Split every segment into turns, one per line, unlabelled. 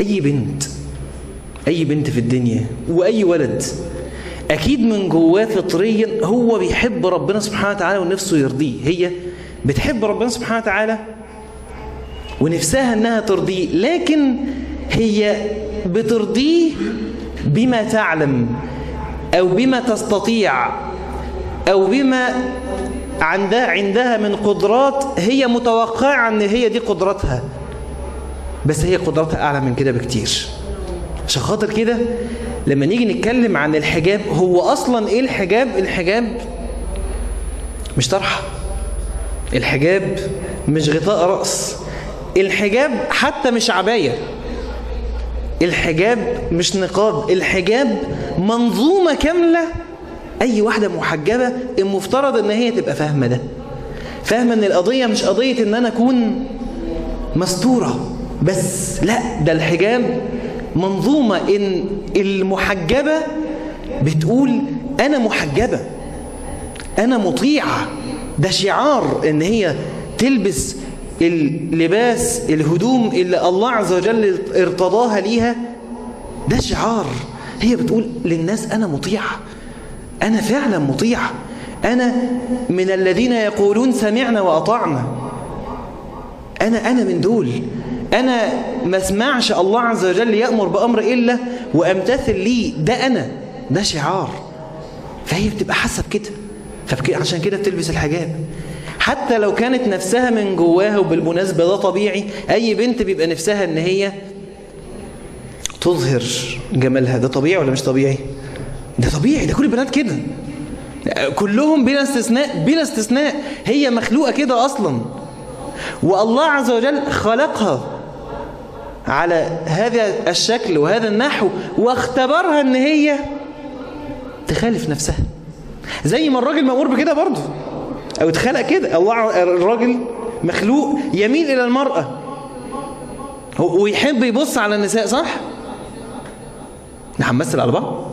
أي بنت أي بنت في الدنيا وأي ولد أكيد من جواه فطريا هو بيحب ربنا سبحانه وتعالى ونفسه يرضيه هي بتحب ربنا سبحانه وتعالى ونفسها أنها ترضيه لكن هي بترضيه بما تعلم أو بما تستطيع أو بما عندها عندها من قدرات هي متوقعة أن هي دي قدرتها بس هي قدرتها أعلى من كده بكتير عشان خاطر كده لما نيجي نتكلم عن الحجاب هو أصلا إيه الحجاب الحجاب مش طرحة الحجاب مش غطاء رأس الحجاب حتى مش عباية الحجاب مش نقاب الحجاب منظومة كاملة أي واحدة محجبة المفترض أن هي تبقى فاهمة ده فاهمة أن القضية مش قضية أن أنا أكون مستورة بس لا ده الحجاب منظومة إن المحجبة بتقول أنا محجبة أنا مطيعة ده شعار إن هي تلبس اللباس الهدوم اللي الله عز وجل ارتضاها ليها ده شعار هي بتقول للناس أنا مطيعة أنا فعلا مطيعة أنا من الذين يقولون سمعنا وأطعنا أنا أنا من دول أنا ما اسمعش الله عز وجل يأمر بأمر إلا وأمتثل ليه ده أنا ده شعار فهي بتبقى حاسة بكده فعشان كده بتلبس الحجاب حتى لو كانت نفسها من جواها وبالمناسبة ده طبيعي أي بنت بيبقى نفسها إن هي تظهر جمالها ده طبيعي ولا مش طبيعي ده طبيعي ده كل البنات كده كلهم بلا استثناء بلا استثناء هي مخلوقة كده أصلا والله عز وجل خلقها على هذا الشكل وهذا النحو واختبرها ان هي تخالف نفسها زي ما الراجل مأمور بكده برضه او اتخلق كده الله الراجل مخلوق يميل الى المرأة ويحب يبص على النساء صح هنمثل على بعض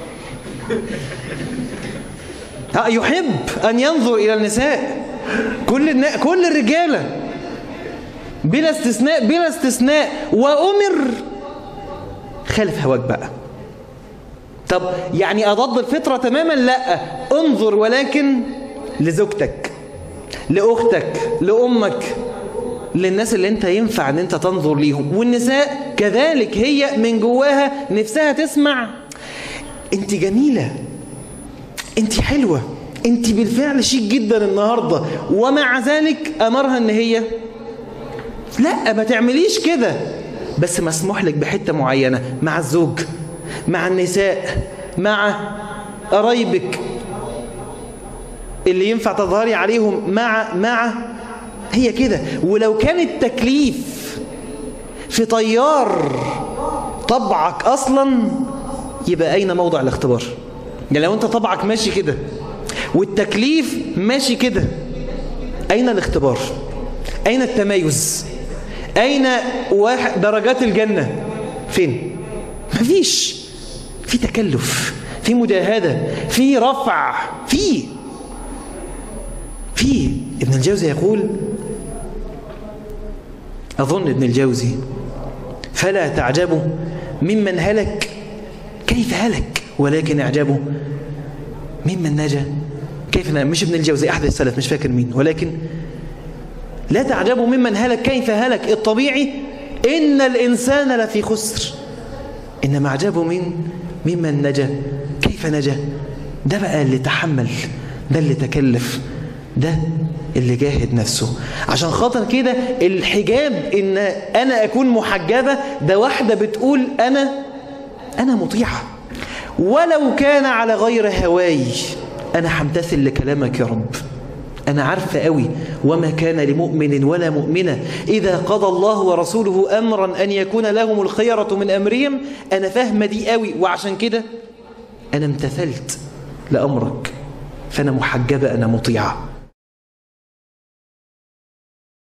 يحب ان ينظر الى النساء كل النا... كل الرجاله بلا استثناء بلا استثناء وأمر خالف هواك بقى طب يعني أضد الفطرة تماما لا انظر ولكن لزوجتك لأختك لأمك للناس اللي انت ينفع ان انت تنظر ليهم والنساء كذلك هي من جواها نفسها تسمع انت جميلة انت حلوة انت بالفعل شيك جدا النهاردة ومع ذلك امرها ان هي لا ما تعمليش كده بس مسموح لك بحتة معينة مع الزوج مع النساء مع قرايبك اللي ينفع تظهري عليهم مع مع هي كده ولو كان التكليف في طيار طبعك أصلا يبقى أين موضع الاختبار يعني لو أنت طبعك ماشي كده والتكليف ماشي كده أين الاختبار أين التميز أين واحد درجات الجنة فين مفيش في تكلف في مجاهدة في رفع في في ابن الجوزي يقول أظن ابن الجوزي فلا تعجبوا ممن هلك كيف هلك ولكن اعجبوا ممن نجا كيف نجا مش ابن الجوزي أحد السلف مش فاكر مين ولكن لا تعجبوا ممن هلك كيف هلك الطبيعي إن الإنسان لفي خسر إنما اعجبوا من ممن نجا كيف نجا ده بقى اللي تحمل ده اللي تكلف ده اللي جاهد نفسه عشان خاطر كده الحجاب ان انا اكون محجبة ده واحدة بتقول انا انا مطيعة ولو كان على غير هواي انا همتثل لكلامك يا رب أنا عارفة قوي وما كان لمؤمن ولا مؤمنة إذا قضى الله ورسوله أمرا أن يكون لهم الخيرة من أمرهم أنا فاهمة دي قوي وعشان كده أنا امتثلت لأمرك فأنا محجبة أنا مطيعة